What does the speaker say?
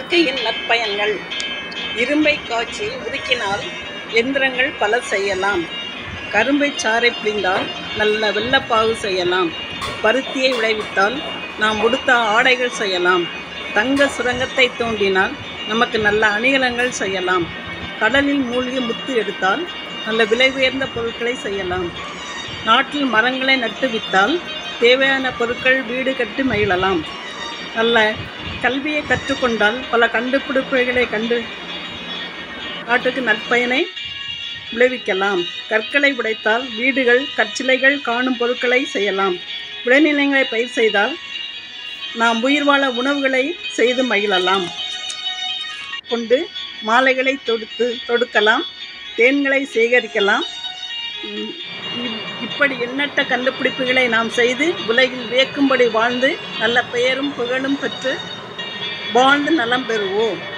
வாழ்க்கையின் நற்பயன்கள் இரும்பை காய்ச்சி உருக்கினால் எந்திரங்கள் பல செய்யலாம் கரும்பை சாறை பிழிந்தால் நல்ல வெள்ளப்பாகு செய்யலாம் பருத்தியை விளைவித்தால் நாம் உடுத்த ஆடைகள் செய்யலாம் தங்க சுரங்கத்தை தோண்டினால் நமக்கு நல்ல அணிகலன்கள் செய்யலாம் கடலில் மூழ்கி முத்து எடுத்தால் நல்ல விலை உயர்ந்த பொருட்களை செய்யலாம் நாட்டில் மரங்களை நட்டு வித்தால் தேவையான பொருட்கள் வீடு கட்டி மகிழலாம் நல்ல கல்வியை கற்றுக்கொண்டால் பல கண்டுபிடிப்புகளை கண்டு நாட்டுக்கு நற்பயனை விளைவிக்கலாம் கற்களை உடைத்தால் வீடுகள் கற்சிலைகள் காணும் பொருட்களை செய்யலாம் விளைநிலங்களை பயிர் செய்தால் நாம் உயிர் வாழ உணவுகளை செய்து மகிழலாம் கொண்டு மாலைகளை தொடுத்து தொடுக்கலாம் தேன்களை சேகரிக்கலாம் உம், இப்- இப்படி எண்ணற்ற கண்டுபிடிப்புகளை நாம் செய்து உலகில் வியக்கும்படி வாழ்ந்து நல்ல பெயரும் புகழும் பெற்று வாழ்ந்து நலம் பெறுவோம்